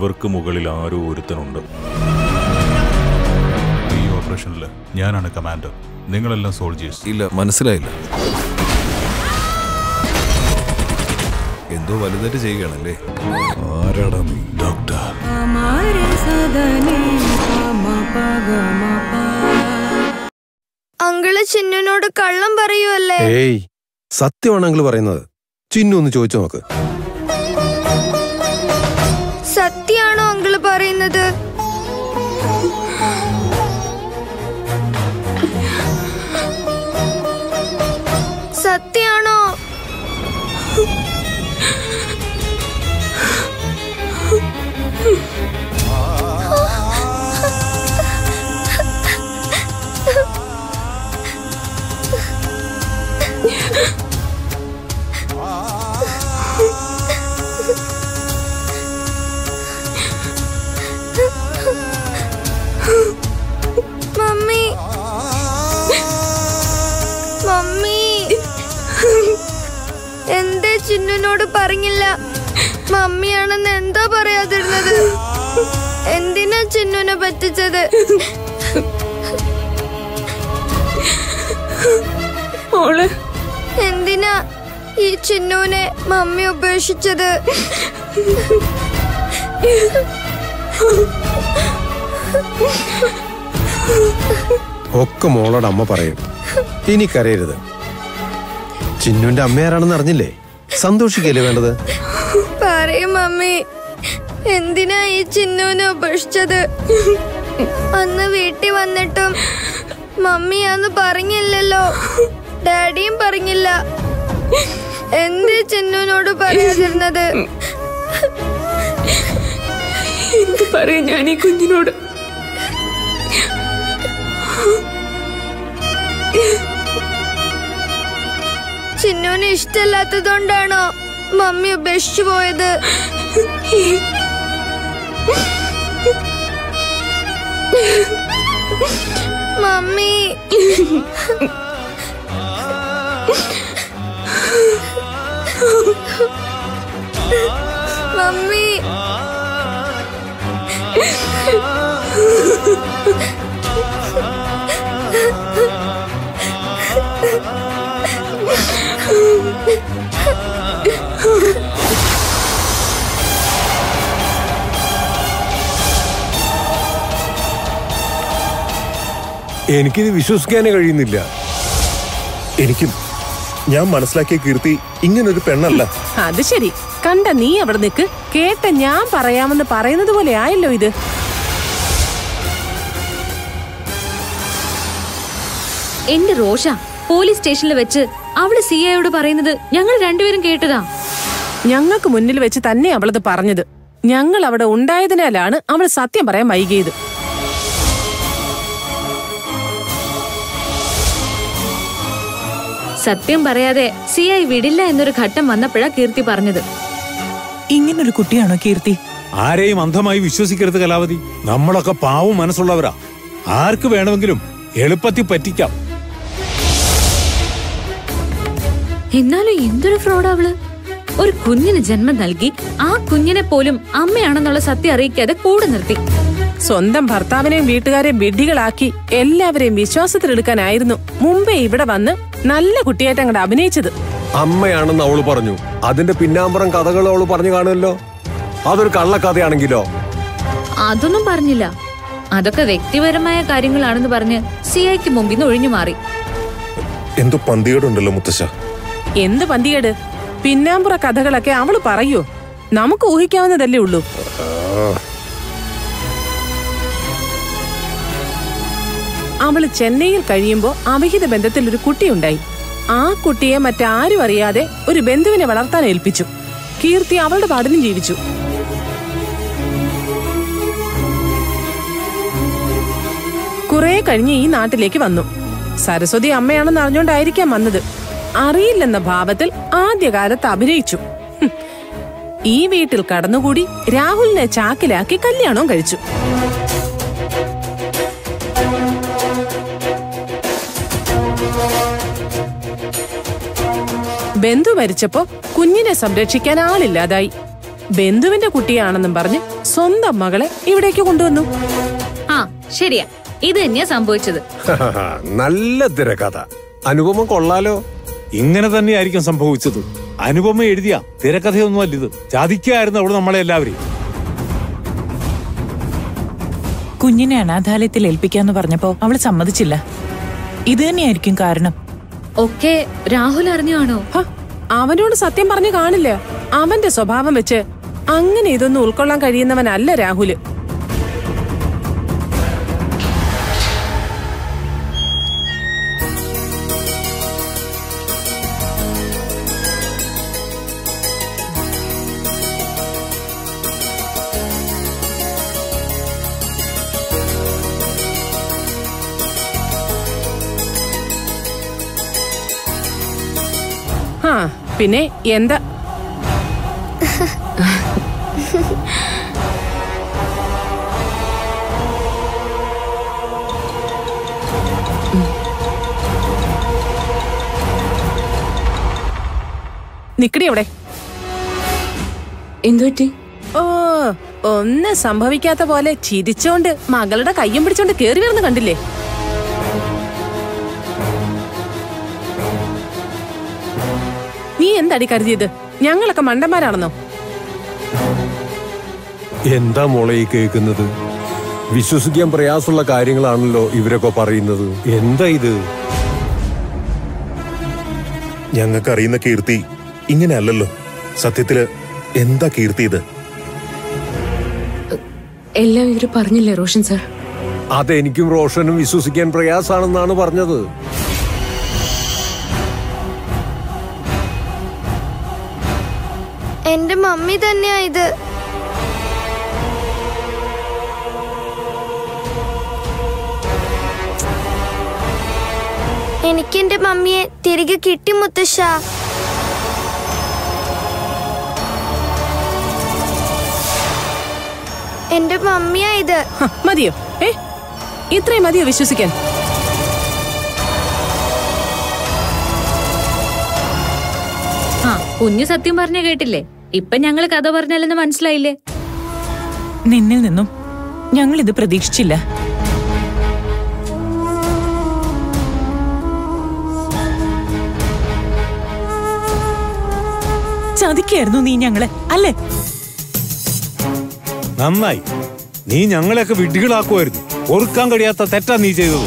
ഇവർക്ക് മുകളിൽ ആരോ ഒരുത്തനുണ്ട് ഈ ഓപ്പറേഷനിൽ ഞാനാണ് കമാൻഡർ നിങ്ങളെല്ലാം സോൾജേഴ്സ് ഇല്ല മനസ്സിലായില്ല എന്തോ വലുതായിട്ട് ചെയ്യുകയാണല്ലേ ആരാടാ നീ ഡോക്ടർ അങ്കിള് ചിന്നുനോട് കള്ളം പറയുമല്ലേ ഏയ് സത്യമാണ് അങ്കിൾ പറയുന്നത് ചിന്നു ഒന്ന് ചോദിച്ചു നോക്ക് സത്യാണോ അങ്കിള് പറയുന്നത് സത്യാണോ മമ്മി മമ്മി എന്തേ ചിന്നുനോട് പറഞ്ഞില്ല മമ്മിയാണെന്ന് എന്താ പറയാതിരുന്നത് എന്തിനാ ചിന്നുനെ പറ്റിച്ചത് മോള് എന്തിനാ ഈ ചിന്നുനെ മമ്മി ഉപേക്ഷിച്ചത് ഒക്കെ മോളോട് അമ്മ പറയും ഇനി കരയരുത് ചിന്നുവിന്റെ അമ്മയാരാണെന്ന് അറിഞ്ഞില്ലേ സന്തോഷിക്കല്ലേ വേണ്ടത് പറയും മമ്മി എന്തിനാ ഈ ചിന്നുവിനെ ഉപേക്ഷിച്ചത് അന്ന് വീട്ടിൽ വന്നിട്ടും മമ്മിയാന്ന് പറഞ്ഞില്ലല്ലോ ഡാഡിയും പറഞ്ഞില്ല എന്ത് ചിന്നുവിനോട് പറയാതിരുന്നത് എന്ത് പറയും ഞാൻ ഈ കുഞ്ഞിനോട് ചിന്നുവിന് ഇഷ്ടമല്ലാത്തതുകൊണ്ടാണോ മമ്മി ഉപേക്ഷിച്ചു പോയത് മമ്മി മമ്മി എനിക്കിത് വിശ്വസിക്കാനേ കഴിയുന്നില്ല എനിക്കും ഞാൻ മനസ്സിലാക്കിയ കീർത്തി ഇങ്ങനൊരു പെണ്ണല്ല അത് ശരി കണ്ട നീ അവിടെ നിൽക്ക് കേട്ട ഞാൻ പറയാമെന്ന് പറയുന്നത് പോലെ ആയല്ലോ ഇത് എന്റെ റോഷ പോലീസ് സ്റ്റേഷനിൽ വെച്ച് അവള് സി ഐയോട് പറയുന്നത് ഞങ്ങൾ രണ്ടുപേരും കേട്ടതാ ഞങ്ങൾക്ക് മുന്നിൽ വെച്ച് തന്നെ അവളത് പറഞ്ഞത് ഞങ്ങൾ അവിടെ ഉണ്ടായതിനാലാണ് അവൾ സത്യം പറയാൻ വൈകിയത് സത്യം പറയാതെ സി ഐ വിടില്ല എന്നൊരു ഘട്ടം വന്നപ്പോഴാ കീർത്തി പറഞ്ഞത് ഇങ്ങനൊരു കുട്ടിയാണോ കീർത്തി ആരെയും അന്ധമായി വിശ്വസിക്കരുത് കലാവതി നമ്മളൊക്കെ പാവം മനസ്സുള്ളവരാ ആർക്ക് വേണമെങ്കിലും എളുപ്പത്തിൽ പറ്റിക്കാം എന്നാലും എന്തൊരു ഫ്രോഡ് അവള് ഒരു കുഞ്ഞിന് ജന്മം നൽകി ആ കുഞ്ഞിനെ പോലും അമ്മയാണെന്നുള്ള സത്യം അറിയിക്കാതെ കൂടെ നിർത്തി സ്വന്തം ഭർത്താവിനെയും വീട്ടുകാരെയും വിഡ്ഢികളാക്കി എല്ലാവരെയും വിശ്വാസത്തിലെടുക്കാനായിരുന്നു മുമ്പേ ഇവിടെ വന്ന് നല്ല കുട്ടിയായിട്ട് അങ്ങോട്ട് അഭിനയിച്ചത് അമ്മയാണെന്ന് അവള് പറഞ്ഞു അതിന്റെ പിന്നാമ്പുറം കഥകൾ അവള് പറഞ്ഞു കാണുമല്ലോ അതൊരു കള്ളക്കഥയാണെങ്കിലോ അതൊന്നും പറഞ്ഞില്ല അതൊക്കെ വ്യക്തിപരമായ കാര്യങ്ങളാണെന്ന് പറഞ്ഞ് സി ഐക്ക് മുമ്പിൽ നിന്ന് ഒഴിഞ്ഞു മാറി എന്തോ പന്തികേടുണ്ടല്ലോ മുത്തശ്ശ എന്ത് പന്തികേട് പിന്നാമ്പുറ കഥകളൊക്കെ അവള് പറയൂ നമുക്ക് ഊഹിക്കാവുന്നതല്ലേ ഉള്ളൂ അവള് ചെന്നൈയിൽ കഴിയുമ്പോ അവിഹിത ബന്ധത്തിൽ ഒരു കുട്ടിയുണ്ടായി ആ കുട്ടിയെ മറ്റാരും അറിയാതെ ഒരു ബന്ധുവിനെ വളർത്താൻ ഏൽപ്പിച്ചു കീർത്തി അവളുടെ പാടിനും ജീവിച്ചു കുറെ കഴിഞ്ഞ് ഈ നാട്ടിലേക്ക് വന്നു സരസ്വതി അമ്മയാണെന്ന് അറിഞ്ഞോണ്ടായിരിക്കാം വന്നത് അറിയില്ലെന്ന ഭാവത്തിൽ ആദ്യകാലത്ത് അഭിനയിച്ചു ഹും. ഈ വീട്ടിൽ കടന്നുകൂടി രാഹുലിനെ ചാക്കിലാക്കി കല്യാണവും കഴിച്ചു ബന്ധു മരിച്ചപ്പോ കുഞ്ഞിനെ സംരക്ഷിക്കാൻ ആളില്ലാതായി ബന്ധുവിന്റെ കുട്ടിയാണെന്നും പറഞ്ഞ് സ്വന്തം മകളെ ഇവിടേക്ക് കൊണ്ടുവന്നു ആ ശരിയാ ഇത് തന്നെയാ സംഭവിച്ചത് നല്ല തിരക്കഥ അനുപമ കൊള്ളാലോ ഇങ്ങനെ തന്നെയായിരിക്കും സംഭവിച്ചത് അനുപമ എഴുതിയ തിരക്കഥയൊന്നുമല്ല ഇത് ചതിക്കായിരുന്നു അവിടെ നമ്മളെ എല്ലാവരെയും കുഞ്ഞിനെ അനാഥാലയത്തിൽ ഏൽപ്പിക്കാന്ന് പറഞ്ഞപ്പോ അവള് സമ്മതിച്ചില്ല ഇത് തന്നെയായിരിക്കും കാരണം ഒക്കെ രാഹുൽ അറിഞ്ഞാണോ ഹ, അവനോട് സത്യം പറഞ്ഞു കാണില്ല അവന്റെ സ്വഭാവം വെച്ച് അങ്ങനെ ഇതൊന്നും ഉൾക്കൊള്ളാൻ കഴിയുന്നവനല്ല രാഹുല് ആ പിന്നെ എന്താ നിക്കടി അവിടെ എന്തുപറ്റി ഓ ഒന്നും സംഭവിക്കാത്ത പോലെ ചിരിച്ചോണ്ട് മകളുടെ കയ്യും പിടിച്ചോണ്ട് കേറി വരുന്ന കണ്ടില്ലേ നീ എന്താടി കരുതിയത് ഞങ്ങളൊക്കെ മണ്ടന്മാരാണെന്നോ എന്താ മോളെ ഈ കേൾക്കുന്നത് വിശ്വസിക്കാൻ പ്രയാസമുള്ള കാര്യങ്ങളാണല്ലോ ഇവരൊക്കെ പറയുന്നത് എന്താ ഇത് ഞങ്ങൾക്ക് അറിയുന്ന കീർത്തി ഇങ്ങനെ അല്ലല്ലോ സത്യത്തില് എന്താ കീർത്തി ഇത് എല്ലാം ഇവര് പറഞ്ഞില്ലേ റോഷൻ സാർ അതെനിക്കും റോഷനും വിശ്വസിക്കാൻ പ്രയാസാണെന്നാണ് പറഞ്ഞത് എന്റെ മമ്മി തന്നെയാ ഇത് എനിക്ക് എന്റെ മമ്മിയെ തിരികെ കിട്ടി മുത്തശ്ശ എന്റെ മമ്മിയാ ഇത് ഹ, മതിയോ ഏ ഇത്രയും മതിയോ വിശ്വസിക്കാൻ ആ കുഞ്ഞു സത്യം പറഞ്ഞ കേട്ടില്ലേ ഇപ്പൊ ഞങ്ങള് കഥ പറഞ്ഞാലെന്ന് മനസ്സിലായില്ലേ നിന്നിൽ നിന്നും ഞങ്ങൾ ഇത് പ്രതീക്ഷിച്ചില്ല ചതിക്കായിരുന്നു നീ ഞങ്ങളെ അല്ലേ നന്നായി നീ ഞങ്ങളെയൊക്കെ വിഡ്ഢികളാക്കുമായിരുന്നു ഓർക്കാൻ കഴിയാത്ത തെറ്റാ നീ ചെയ്തത്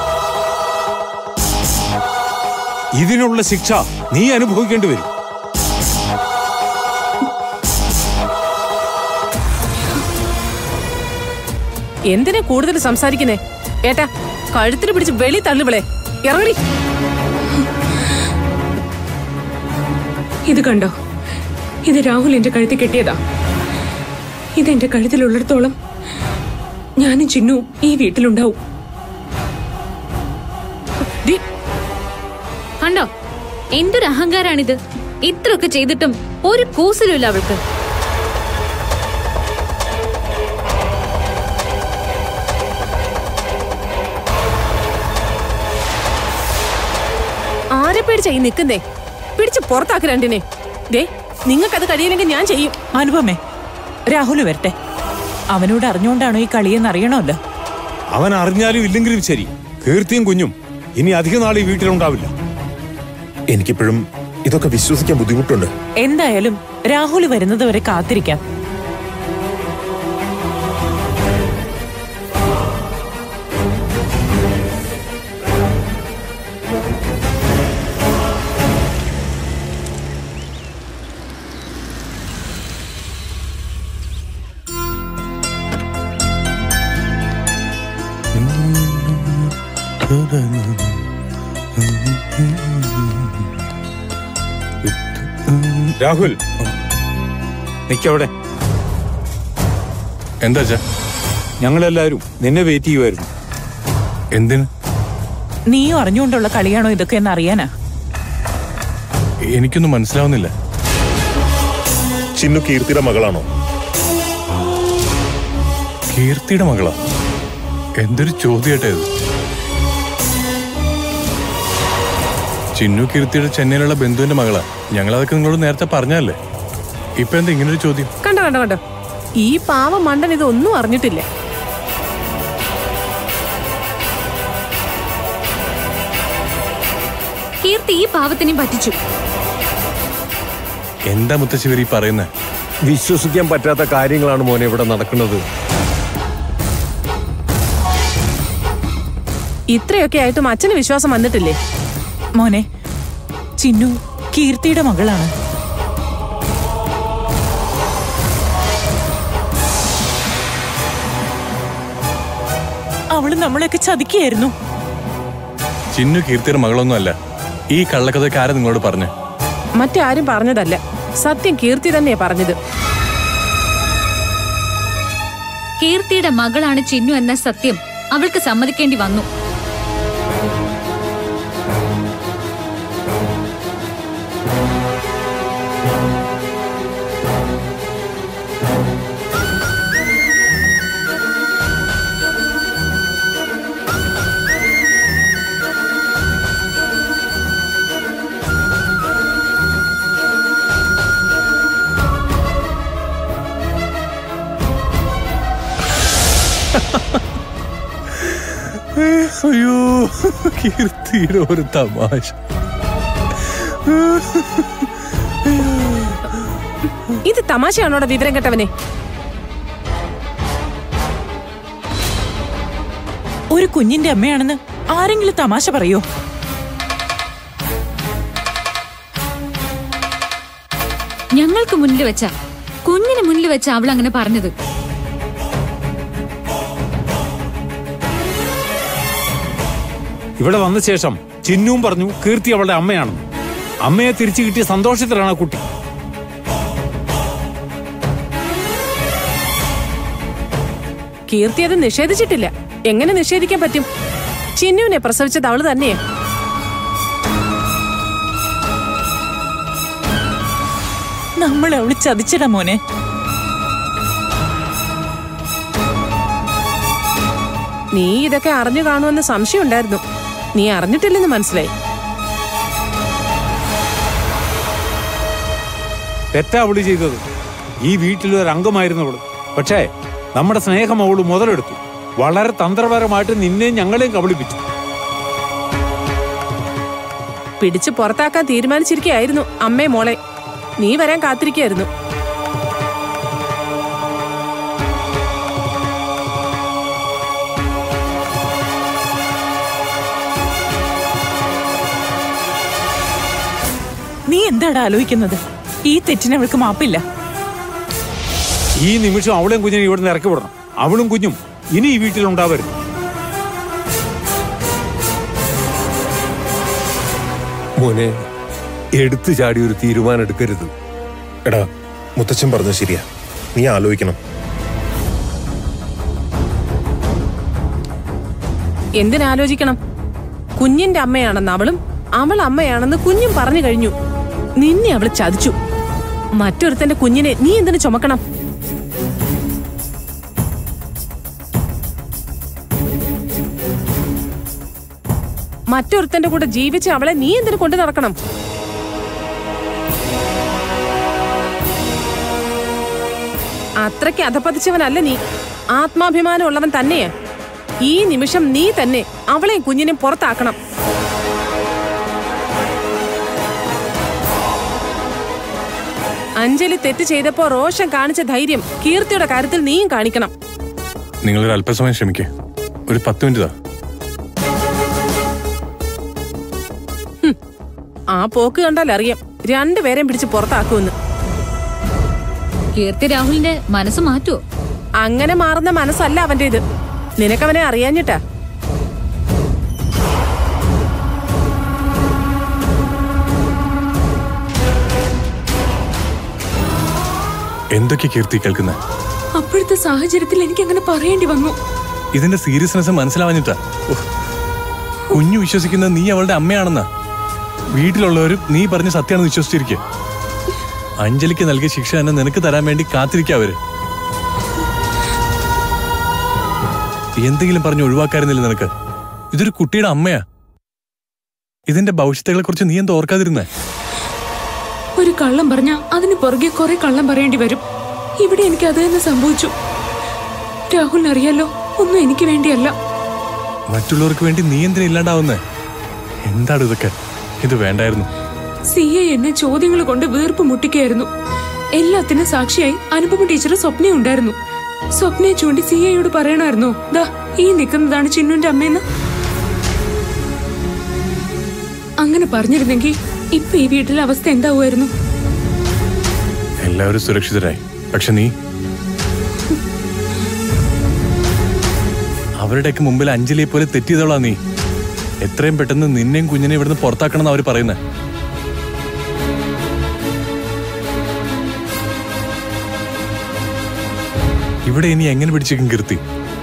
ഇതിനുള്ള ശിക്ഷ നീ അനുഭവിക്കേണ്ടി വരും എന്തിനാ കൂടുതൽ സംസാരിക്കുന്നേ ഏട്ടാ കഴുത്തിന് പിടിച്ച് വെളി തള്ളുവിളെ ഇറങ്ങടി ഇത് കണ്ടോ ഇത് രാഹുൽ എന്റെ കഴുത്തിൽ കെട്ടിയതാ ഇതെന്റെ കഴുത്തിലുള്ളിടത്തോളം ഞാനും ചിന്നു ഈ വീട്ടിലുണ്ടാവും ഡി, കണ്ടോ എന്തൊരു അഹങ്കാരാണിത് ഇത്രയൊക്കെ ചെയ്തിട്ടും ഒരു കൂസലുമില്ല അവൾക്ക് ആരെ പേടിച്ചാ ഈ നിക്കുന്നേ പിടിച്ച് പുറത്താക്ക് രണ്ടിനെ ദേ നിങ്ങൾക്കത് കഴിയില്ലെങ്കിൽ ഞാൻ ചെയ്യും അനുപമേ രാഹുൽ വരട്ടെ അവനോട് അറിഞ്ഞുകൊണ്ടാണോ ഈ കളിയെന്ന് അറിയണമല്ലോ അവൻ അറിഞ്ഞാലും ഇല്ലെങ്കിലും ശരി കീർത്തിയും കുഞ്ഞും ഇനി അധിക നാൾ ഈ വീട്ടിലുണ്ടാവില്ല എനിക്കിപ്പോഴും ഇതൊക്കെ വിശ്വസിക്കാൻ ബുദ്ധിമുട്ടുണ്ട് എന്തായാലും രാഹുൽ വരുന്നത് വരെ കാത്തിരിക്കാം രാഹുൽ നിക്കവിടെ എന്താ ചാ ഞങ്ങളെല്ലാവരും നിന്നെ വെയിറ്റ് ചെയ്യുമായിരുന്നു എന്തിന് നീയും അറിഞ്ഞുകൊണ്ടുള്ള കളിയാണോ ഇതൊക്കെ എന്ന് അറിയാനാ എനിക്കൊന്നും മനസ്സിലാവുന്നില്ല ചിന്നു കീർത്തിയുടെ മകളാണോ കീർത്തിയുടെ മകളാ എന്തൊരു ചോദ്യമായിട്ടാ ഇത് ചിന്നു കീർത്തിയുടെ ചെന്നൈയിലുള്ള ബന്ധുവിന്റെ മകളാ ഞങ്ങളതൊക്കെ നിങ്ങളോട് നേരത്തെ പറഞ്ഞല്ലേ ഇപ്പൊ എന്താ ഇങ്ങനൊരു ചോദ്യം കണ്ടോ കണ്ടോ കണ്ടോ ഈ പാവ മണ്ടൻ ഇതൊന്നും അറിഞ്ഞിട്ടില്ല കീർത്തി ഈ പാവത്തിനെയും പറ്റിച്ചു എന്താ മുത്തശ്ശി ഇവർ ഈ പറയുന്നത് വിശ്വസിക്കാൻ പറ്റാത്ത കാര്യങ്ങളാണ് മോനെ ഇവിടെ നടക്കുന്നത് ഇത്രയൊക്കെ ആയിട്ടും അച്ഛന് വിശ്വാസം വന്നിട്ടില്ലേ മോനെ ചിന്നു കീർത്തിയുടെ മകളാണ് അവള് നമ്മളെയൊക്കെ ചതിക്കുകയായിരുന്നു ചിന്നു കീർത്തിയുടെ മകളൊന്നും അല്ല ഈ കള്ളക്കഥയ്ക്ക് ആരാ നിങ്ങളോട് പറഞ്ഞു മറ്റാരും പറഞ്ഞതല്ല സത്യം കീർത്തി തന്നെയാ പറഞ്ഞത് കീർത്തിയുടെ മകളാണ് ചിന്നു എന്ന സത്യം അവൾക്ക് സമ്മതിക്കേണ്ടി വന്നു അയ്യോ കീർത്തിയുടെ ഒരു തമാശ ഇത് തമാശയാണോടെ വിവരം കെട്ടവനെ ഒരു കുഞ്ഞിന്റെ അമ്മയാണെന്ന് ആരെങ്കിലും തമാശ പറയോ ഞങ്ങൾക്ക് മുന്നിൽ വെച്ച കുഞ്ഞിന് മുന്നിൽ വെച്ച അവൾ അങ്ങനെ പറഞ്ഞത് ഇവിടെ വന്ന ശേഷം ചിന്നുവും പറഞ്ഞു കീർത്തി അവളുടെ അമ്മയാണെന്ന് അമ്മയെ തിരിച്ചു കിട്ടിയ സന്തോഷത്തിലാണ് ആ കുട്ടി കീർത്തി അത് നിഷേധിച്ചിട്ടില്ല എങ്ങനെ നിഷേധിക്കാൻ പറ്റും ചിന്നുവിനെ പ്രസവിച്ചത് അവള് തന്നെയാ നമ്മളെ അവള് ചതിച്ചടാ മോനെ നീ ഇതൊക്കെ അറിഞ്ഞു കാണുമെന്ന് സംശയമുണ്ടായിരുന്നു നീ അറിഞ്ഞിട്ടില്ലെന്ന് മനസ്സിലായി തെറ്റാ അവള് ചെയ്തത് ഈ വീട്ടിൽ ഒരു അംഗമായിരുന്നു അവള് പക്ഷേ നമ്മുടെ സ്നേഹം അവള് മുതലെടുത്തു വളരെ തന്ത്രപരമായിട്ട് നിന്നെയും ഞങ്ങളെയും കബളിപ്പിച്ചു പിടിച്ച് പുറത്താക്കാൻ തീരുമാനിച്ചിരിക്കുകയായിരുന്നു അമ്മേ മോളെ നീ വരാൻ കാത്തിരിക്കുകയായിരുന്നു നീ എന്താടാ ആലോചിക്കുന്നത് ഈ തെറ്റിന് അവൾക്ക് മാപ്പില്ല ഈ നിമിഷം അവളെയും കുഞ്ഞിനെ ഇവിടുന്ന് ഇറക്കി വിടണം അവളും കുഞ്ഞും ഇനി ഈ വീട്ടിൽ ഉണ്ടാവരുത് മോനെ എടുത്തു ചാടി ഒരു തീരുമാനം എടുക്കരുത് എടാ മുത്തച്ഛൻ പറഞ്ഞത് ശരിയാ നീ ആലോചിക്കണം എന്തിനാലോചിക്കണം കുഞ്ഞിന്റെ അമ്മയാണെന്ന് അവളും അവൾ അമ്മയാണെന്ന് കുഞ്ഞും പറഞ്ഞു കഴിഞ്ഞു നിന്നെ അവൾ ചതിച്ചു മറ്റൊരുത്തന്റെ കുഞ്ഞിനെ നീ എന്തിനു ചുമക്കണം മറ്റൊരുത്തന്റെ കൂടെ ജീവിച്ച് അവളെ നീ എന്തിനു കൊണ്ടു നടക്കണം അത്രയ്ക്ക് അധപ്പതിച്ചവനല്ല നീ ആത്മാഭിമാനം ഉള്ളവൻ തന്നെയാ ഈ നിമിഷം നീ തന്നെ അവളെയും കുഞ്ഞിനെയും പുറത്താക്കണം അഞ്ജലി തെറ്റ് ചെയ്തപ്പോ റോഷൻ കാണിച്ച ധൈര്യം കീർത്തിയുടെ കാര്യത്തിൽ നീയും കാണിക്കണം നിങ്ങളൊരു അല്പസമയം ക്ഷമിക്കേ ഒരു പത്ത് മിനിറ്റ് താ ആ പോക്ക് കണ്ടാൽ അറിയാം രണ്ടുപേരെയും പിടിച്ച് പുറത്താക്കുമെന്ന് കീർത്തി രാഹുലിന്റെ മനസ്സ് മാറ്റുവോ അങ്ങനെ മാറുന്ന മനസ്സല്ല അവന്റെ ഇത് നിനക്കവനെ അറിയാഞ്ഞിട്ടാ എന്തൊക്കെ കീർത്തി കേൾക്കുന്നത് അപ്പോഴത്തെ സാഹചര്യത്തിൽ എനിക്ക് അങ്ങനെ പറയേണ്ടി വന്നു ഇതിന്റെ സീരിയസ്നെസ് മനസ്സിലാവാഞ്ഞിട്ടാ ഉഫ്. കുഞ്ഞു വിശ്വസിക്കുന്നത് നീ അവളുടെ അമ്മയാണെന്നാ വീട്ടിലുള്ളവരും നീ പറഞ്ഞ സത്യമാണെന്ന് വിശ്വസിച്ചിരിക്കെ അഞ്ജലിക്ക് നൽകിയ ശിക്ഷ തന്നെ നിനക്ക് തരാൻ വേണ്ടി കാത്തിരിക്കുക അവര് എന്തെങ്കിലും പറഞ്ഞ് ഒഴിവാക്കായിരുന്നില്ല നിനക്ക് ഇതൊരു കുട്ടിയുടെ അമ്മയാ ഇതിന്റെ ഭവിഷ്യത്തുകളെ കുറിച്ച് നീ എന്താ ഓർക്കാതിരുന്നേ ഒരു കള്ളം പറഞ്ഞാ അതിന് പുറകെ കുറെ കള്ളം പറയേണ്ടി വരും ഇവിടെ എനിക്ക് അത് തന്നെ സംഭവിച്ചു രാഹുലിന് അറിയാലോ ഒന്നും എനിക്ക് വേണ്ടിയല്ല മറ്റുള്ളവർക്ക് വേണ്ടി നീ എന്തിനാ ഇല്ലാണ്ടാവുന്നേ എന്താണ് ഇതൊക്കെ ഇത് വേണ്ടായിരുന്നു സി എ എന്നെ ചോദ്യങ്ങൾ കൊണ്ട് വീർപ്പ് മുട്ടിക്കായിരുന്നു എല്ലാത്തിനും സാക്ഷിയായി അനുപമ ടീച്ചർ സ്വപ്ന ഉണ്ടായിരുന്നു സ്വപ്നയെ ചൂണ്ടി സി എയോട് പറയണമായിരുന്നോ ദാ ഈ നിൽക്കുന്നതാണ് ചിന്നുന്റെ അമ്മയെന്ന് അങ്ങനെ പറഞ്ഞിരുന്നെങ്കിൽ ഇപ്പൊ ഈ വീട്ടിലെ അവസ്ഥ എന്താവുമായിരുന്നു എല്ലാവരും സുരക്ഷിതരായി പക്ഷെ നീ അവരുടെയൊക്കെ മുമ്പിൽ അഞ്ജലിയെ പോലെ തെറ്റിയതോളാ നീ എത്രയും പെട്ടെന്ന് നിന്നെയും കുഞ്ഞിനെ ഇവിടുന്ന് പുറത്താക്കണം എന്ന് അവർ പറയുന്നത് ഇവിടെ ഇനി എങ്ങനെ പിടിച്ചേക്കും കീർത്തി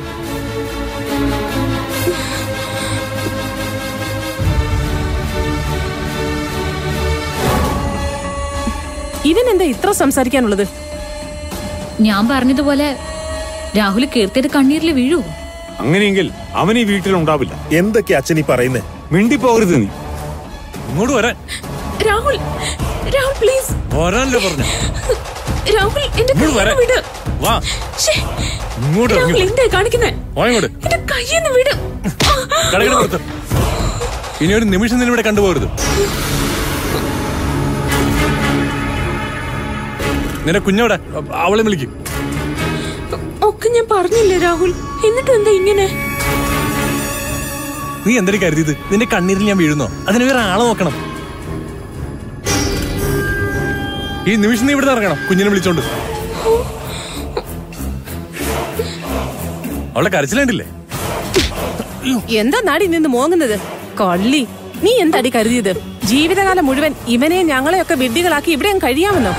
ഇവനെന്താ ഇത്ര സംസാരിക്കാനുള്ളത് ഞാൻ പറഞ്ഞതുപോലെ രാഹുൽ കീർത്തിയുടെ കണ്ണീരിൽ വീഴൂ അങ്ങനെയെങ്കിൽ അവൻ ഈ വീട്ടിലുണ്ടാവില്ല എന്തൊക്കെ അച്ഛൻ ഈ പറയുന്നേ മിണ്ടിപ്പോകരുത് നീ ഇങ്ങോട്ട് വരാൻ രാഹുൽ രാഹുൽ പ്ലീസ് വരാനല്ലോ പറഞ്ഞു രാഹുൽ എന്റെ ഇങ്ങോട്ട് കയ്യിൽ വരാൻ. വിട് വാ ശ്ശേ, ഇങ്ങോട്ട് രാഹുൽ ഇറങ്ങി എന്താ കാണിക്കുന്നേ വാ ഇങ്ങോട്ട് എന്റെ കയ്യിൽ വിട് കടകിട പുറത്ത് ഇനി ഒരു നിമിഷം നിന്നിവിടെ കണ്ടുപോകരുത് നിന്റെ കുഞ്ഞോടെ അവളെ വിളിക്കും ഒക്കെ ഞാൻ പറഞ്ഞില്ലേ രാഹുൽ എന്നിട്ടും എന്താ ഇങ്ങനെ നീ എന്തൊരു കരുതിയത് നിന്റെ കണ്ണീരിൽ ഞാൻ വീഴുന്നോ അതിന് വേറെ ആളെ നോക്കണം ഈ നിമിഷം നീ ഇവിടെ ഇറങ്ങണം കുഞ്ഞിനെ വിളിച്ചോണ്ട് അവളെ കരച്ചിലേണ്ടില്ലേ എന്താ നാടി നിന്ന് മോങ്ങുന്നത് കൊള്ളി നീ എന്താടി കരുതിയത് ജീവിതകാലം മുഴുവൻ ഇവനെ ഞങ്ങളെയൊക്കെ വിഡ്ഢികളാക്കി ഇവിടെ അങ്ങ് കഴിയാമെന്നോ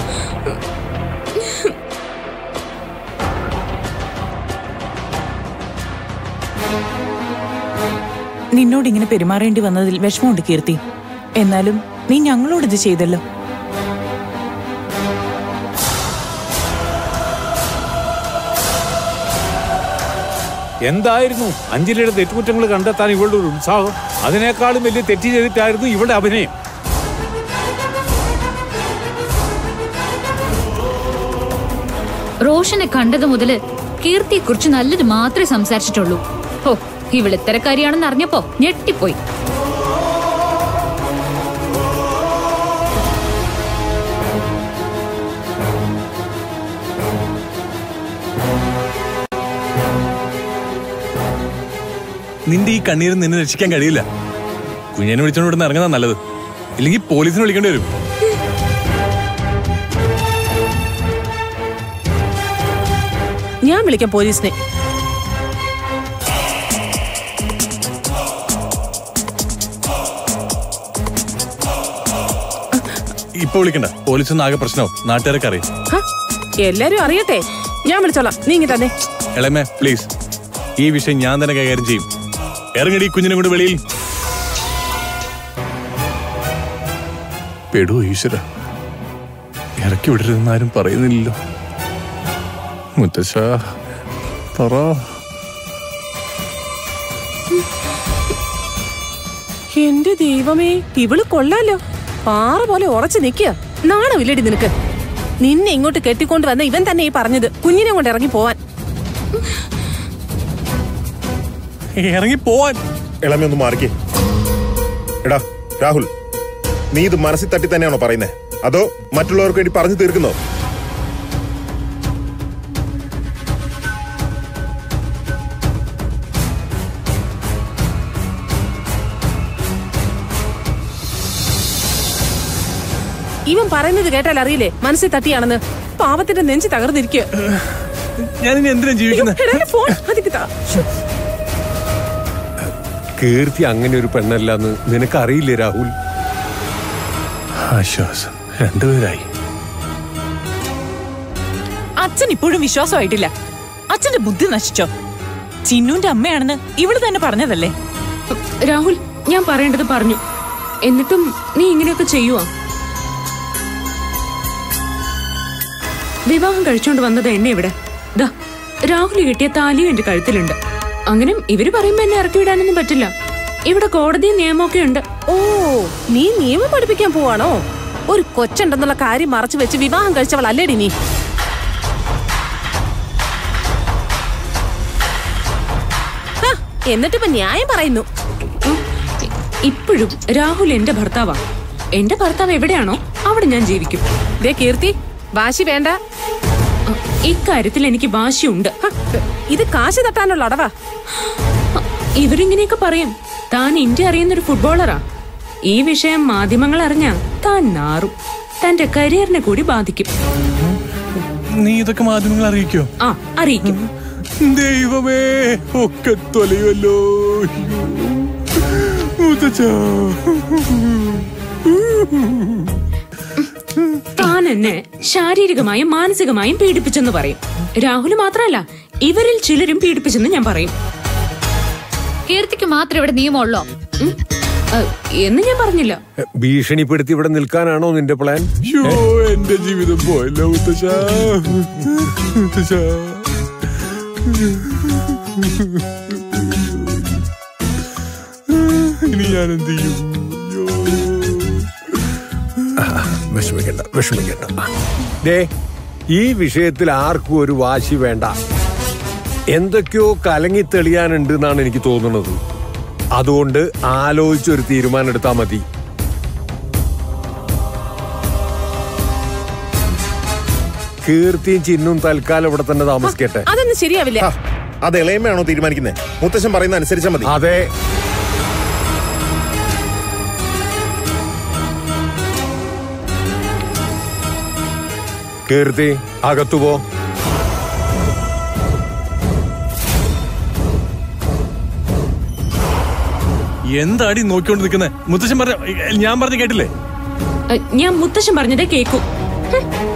നിന്നോട് ഇങ്ങനെ പെരുമാറേണ്ടി വന്നതിൽ വിഷമമുണ്ട് കീർത്തി എന്നാലും നീ ഞങ്ങളോട് ഇത് ചെയ്തല്ലോ എന്തായിരുന്നു അഞ്ജലിയുടെ തെറ്റുകുറ്റങ്ങൾ കണ്ടെത്താൻ ഇവളുടെ ഒരു ഉത്സാഹം അതിനേക്കാളും വലിയ തെറ്റ് ചെയ്തിട്ടായിരുന്നു ഇവളുടെ അഭിനയം റോഷനെ കണ്ടത് മുതല് കീർത്തിയെ കുറിച്ച് നല്ലത് മാത്രമേ സംസാരിച്ചിട്ടുള്ളൂ ഓ ഇവൾ ഇത്തരക്കാരിയാണെന്ന് അറിഞ്ഞപ്പോ ഞെട്ടിപ്പോയി നിന്റെ ഈ കണ്ണീര് നിന്നെ രക്ഷിക്കാൻ കഴിയില്ല കുഞ്ഞിനെ വിളിച്ചോണ്ട് ഇവിടുന്ന് ഇറങ്ങുന്ന നല്ലത് ഇല്ലെങ്കിൽ പോലീസിനെ വിളിക്കേണ്ടി വരും ഞാൻ വിളിക്കാം പോലീസിനെ ഇപ്പൊ വിളിക്കണ്ട പോലീസൊന്നും ആകെ പ്രശ്നവും നാട്ടുകാരൊക്കെ അറിയും ഹ, എല്ലാരും അറിയട്ടെ ഞാൻ വിളിച്ചോളാം നീ ഇങ്ങി തന്നെ എളമേ പ്ലീസ് ഈ വിഷയം ഞാൻ തന്നെ കൈകാര്യം ചെയ്യും ഇറങ്ങടി ഈ കുഞ്ഞിനെ കൊണ്ട് വെളിയിൽ പെടൂ ഈശ്വര ഇറക്കി വിടരുതെന്ന് ആരും പറയുന്നില്ലല്ലോ മുത്തശ്ശ പറ എന്റെ ദൈവമേ ഇവള് കൊള്ളാലോ പാറ പോലെ ഉറച്ചു നിക്കുക നാണമില്ലടി നിനക്ക് നിന്നെ ഇങ്ങോട്ട് കെട്ടിക്കൊണ്ട് വന്ന ഇവൻ തന്നെ ഈ പറഞ്ഞത് കുഞ്ഞിനെ കൊണ്ട് ഇറങ്ങി പോവാൻ ഇറങ്ങി പോവാൻ ഇളമ ഒന്ന് മാറിക്കേ എടാ രാഹുൽ നീ ഇത് മനസ്സിൽ തട്ടി തന്നെയാണോ പറയുന്നേ അതോ മറ്റുള്ളവർക്ക് വേണ്ടി പറഞ്ഞു തീർക്കുന്നോ ഇവൻ പറയുന്നത് കേട്ടാൽ അറിയില്ലേ മനസ്സിൽ തട്ടിയാണെന്ന് പാവത്തിന്റെ നെഞ്ച് തകർന്നിരിക്കുക ഞാനിനി എന്തിനാ ജീവിക്കുന്നത് എടാ, എന്റെ ഫോൺ അതിക്ക് താ. കീർത്തി അങ്ങനെ ഒരു പെണ്ണല്ലെന്ന് നിനക്കറിയില്ലേ രാഹുൽ ആശ്വാസം രണ്ടുപേരായി അച്ഛൻ ഇപ്പോഴും വിശ്വാസമായിട്ടില്ല അച്ഛന്റെ ബുദ്ധി നശിച്ചോ ചിന്നുന്റെ അമ്മയാണെന്ന് ഇവള് തന്നെ പറഞ്ഞതല്ലേ രാഹുൽ ഞാൻ പറയേണ്ടത് പറഞ്ഞു എന്നിട്ടും നീ ഇങ്ങനെയൊക്കെ ചെയ്യുവാ വിവാഹം കഴിച്ചോണ്ട് വന്നത് എന്നെ ഇവിടെ ദാ രാഹുൽ കിട്ടിയ താലിയും എന്റെ കഴുത്തിലുണ്ട് അങ്ങനെ ഇവര് പറയുമ്പോ എന്നെ ഇറക്കി വിടാനൊന്നും പറ്റില്ല ഇവിടെ കോടതിയും നിയമമൊക്കെ ഉണ്ട് ഓ നീ നിയമം പഠിപ്പിക്കാൻ പോവാണോ ഒരു കൊച്ചുണ്ടെന്നുള്ള കാര്യം മറച്ചു വെച്ച് വിവാഹം കഴിച്ചവൾ അല്ലേടി നീ ഹ, എന്നിട്ടിപ്പോ ന്യായം പറയുന്നു ഉം, ഇ- ഇപ്പോഴും രാഹുൽ എന്റെ ഭർത്താവാ എന്റെ ഭർത്താവ് എവിടെയാണോ അവിടെ ഞാൻ ജീവിക്കും ദേ കീർത്തി വാശി വേണ്ട അ, ഇക്കാര്യത്തിൽ എനിക്ക് വാശിയുണ്ട് ഹ, ഇത് കാശ് തട്ടാനുള്ള അടവാ അ, ഇവരിങ്ങനെയൊക്കെ പറയും താൻ ഇന്ത്യ അറിയുന്നൊരു ഫുട്ബോളറാ ഈ വിഷയം മാധ്യമങ്ങൾ അറിഞ്ഞാ താൻ നാറും തന്റെ കരിയറിനെ കൂടി ബാധിക്കും നീ ഇതൊക്കെ മാധ്യമങ്ങൾ അറിയിക്കോ ആ അറിയിക്കും ദൈവമേ ഒക്കെ തൊലയുമല്ലോ മുത്തച്ഛാ. താൻ എന്നെ ശാരീരികമായും മാനസികമായും പീഡിപ്പിച്ചെന്ന് പറയും രാഹുൽ മാത്രമല്ല ഇവരിൽ ചിലരും പീഡിപ്പിച്ചെന്ന് ഞാൻ പറയും കീർത്തിക്ക് മാത്രം ഇവിടെ നിയമമുള്ളോ ഉം. അ, എന്ന് ഞാൻ പറഞ്ഞില്ല ഭീഷണിപ്പെടുത്തി ഇവിടെ നിൽക്കാനാണോ നിന്റെ പ്ലാൻ യ്യോ, എന്റെ ജീവിതം പോയല്ലോ മുത്തച്ഛ മുത്തച്ഛ ഇനി ഞാൻ എന്ത് ചെയ്യും അയ്യോ. വിഷമിക്കണ്ട വിഷമിക്കണ്ട ദേ ഈ വിഷയത്തിൽ ആർക്കും ഒരു വാശി വേണ്ട എന്തൊക്കെയോ കലങ്ങി തെളിയാനുണ്ട് എന്നാണ് എനിക്ക് തോന്നുന്നത് അതുകൊണ്ട് ആലോചിച്ചൊരു തീരുമാനം എടുത്താൽ മതി കീർത്തിയും ചിന്നും തൽക്കാലം ഇവിടെ തന്നെ താമസിക്കട്ടെ അതൊന്നും ശരിയാവില്ല ആ, അത് ഇളയമ്മയാണോ തീരുമാനിക്കുന്നത് മുത്തശ്ശൻ പറയുന്ന അനുസരിച്ചാൽ മതി അതെ കീർത്തി അകത്തു പോ എന്താടി നോക്കിക്കൊണ്ട് നിൽക്കുന്നത് മുത്തച്ഛൻ പറഞ്ഞ ഞാൻ പറഞ്ഞ കേട്ടില്ലേ അ, ഞാൻ മുത്തശ്ശൻ പറഞ്ഞതേ കേക്കൂ ഹും.